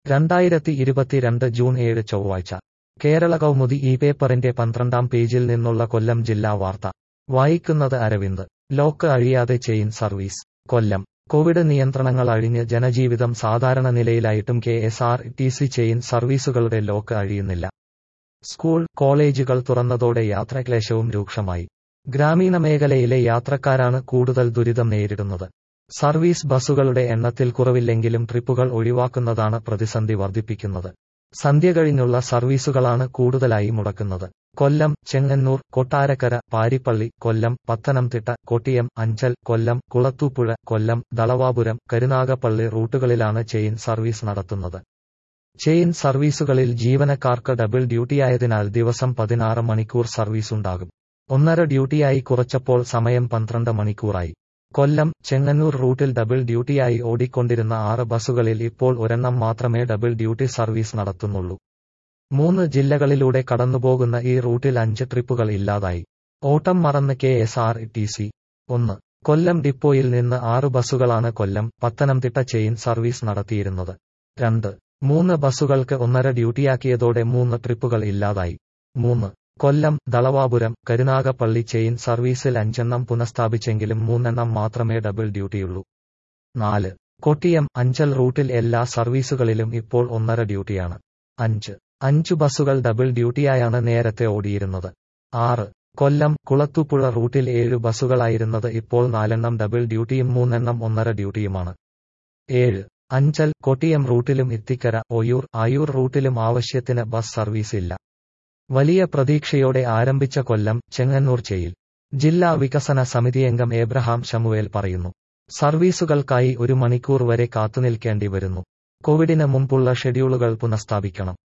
രണ്ടായിരത്തി ഇരുപത്തിരണ്ട് ജൂൺ ഏഴ് ചൊവ്വാഴ്ച കേരള കൗമുദി ഈ പേപ്പറിന്റെ പന്ത്രണ്ടാം പേജിൽ നിന്നുള്ള കൊല്ലം ജില്ലാ വാർത്ത വായിക്കുന്നത് അരവിന്ദ് ലോക്ക് അഴിയാതെ ചെയിൻ സർവീസ് കൊല്ലം കോവിഡ് നിയന്ത്രണങ്ങൾ അഴിഞ്ഞ് ജനജീവിതം സാധാരണ നിലയിലായിട്ടും K S R T C chain സർവീസുകളുടെ ലോക്ക് അഴിയുന്നില്ല സ്കൂൾ കോളേജുകൾ തുറന്നതോടെ യാത്രാക്ലേശവും രൂക്ഷമായി ഗ്രാമീണ മേഖലയിലെ യാത്രക്കാരാണ് കൂടുതൽ ദുരിതം നേരിടുന്നത് സർവീസ് ബസ്സുകളുടെ എണ്ണത്തിൽ കുറവില്ലെങ്കിലും ട്രിപ്പുകൾ ഒഴിവാക്കുന്നതാണ് പ്രതിസന്ധി വർദ്ധിപ്പിക്കുന്നത് സന്ധ്യ കഴിഞ്ഞുള്ള സർവീസുകളാണ് കൂടുതലായി മുടക്കുന്നത് കൊല്ലം ചെങ്ങന്നൂർ കൊട്ടാരക്കര പാരിപ്പള്ളി കൊല്ലം പത്തനംതിട്ട കൊട്ടിയം അഞ്ചൽ കൊല്ലം കുളത്തൂപ്പുഴ കൊല്ലം ദളവാപുരം കരുനാഗപ്പള്ളി റൂട്ടുകളിലാണ് ചെയിൻ സർവീസ് നടത്തുന്നത് ചെയിൻ സർവീസുകളിൽ ജീവനക്കാർക്ക് ഡബിൾ ഡ്യൂട്ടിയായതിനാൽ ദിവസം പതിനാറ് മണിക്കൂർ സർവീസ് ഉണ്ടാകും ഒന്നര ഡ്യൂട്ടിയായി കുറച്ചപ്പോൾ സമയം പന്ത്രണ്ട് മണിക്കൂറായി കൊല്ലം ചെങ്ങന്നൂർ റൂട്ടിൽ ഡബിൾ ഡ്യൂട്ടിയായി ഓടിക്കൊണ്ടിരുന്ന ആറ് ബസ്സുകളിൽ ഇപ്പോൾ ഒരെണ്ണം മാത്രമേ ഡബിൾ ഡ്യൂട്ടി സർവീസ് നടത്തുന്നുള്ളൂ മൂന്ന് ജില്ലകളിലൂടെ കടന്നുപോകുന്ന ഈ റൂട്ടിൽ അഞ്ച് ട്രിപ്പുകൾ ഇല്ലാതായി ഓട്ടം മറന്ന് K S R T C ഒന്ന് കൊല്ലം ഡിപ്പോയിൽ നിന്ന് ആറ് ബസ്സുകളാണ് കൊല്ലം പത്തനംതിട്ട ചെയിൻ സർവീസ് നടത്തിയിരുന്നത് രണ്ട് മൂന്ന് ബസ്സുകൾക്ക് ഒന്നര ഡ്യൂട്ടിയാക്കിയതോടെ മൂന്ന് ട്രിപ്പുകൾ ഇല്ലാതായി മൂന്ന് കൊല്ലം ദളവാപുരം കരുനാഗപ്പള്ളി ചെയിൻ സർവീസിൽ അഞ്ചെണ്ണം പുനഃസ്ഥാപിച്ചെങ്കിലും മൂന്നെണ്ണം മാത്രമേ ഡബിൾ ഡ്യൂട്ടിയുള്ളൂ നാല് കൊട്ടിയം അഞ്ചൽ റൂട്ടിൽ എല്ലാ സർവീസുകളിലും ഇപ്പോൾ ഒന്നര ഡ്യൂട്ടിയാണ് അഞ്ച് അഞ്ചു ബസ്സുകൾ ഡബിൾ ഡ്യൂട്ടിയായാണ് നേരത്തെ ഓടിയിരുന്നത് ആറ് കൊല്ലം കുളത്തുപുഴ റൂട്ടിൽ ഏഴ് ബസ്സുകളായിരുന്നത് ഇപ്പോൾ നാലെണ്ണം ഡബിൾ ഡ്യൂട്ടിയും മൂന്നെണ്ണം ഒന്നര ഡ്യൂട്ടിയുമാണ് ഏഴ് അഞ്ചൽ കൊട്ടിയം റൂട്ടിലും ഇത്തിക്കര ഒയൂർ ആയൂർ റൂട്ടിലും ആവശ്യത്തിന് ബസ് സർവീസ് ഇല്ല വലിയ പ്രതീക്ഷയോടെ ആരംഭിച്ച കൊല്ലം ചെങ്ങന്നൂർ ചെയിൽ ജില്ലാ വികസന സമിതിയംഗം ഏബ്രഹാം ശമുവേൽ പറയുന്നു സർവീസുകൾക്കായി ഒരു മണിക്കൂർ വരെ കാത്തുനിൽക്കേണ്ടി വരുന്നു കോവിഡിന് മുമ്പുള്ള ഷെഡ്യൂളുകൾ പുനഃസ്ഥാപിക്കണം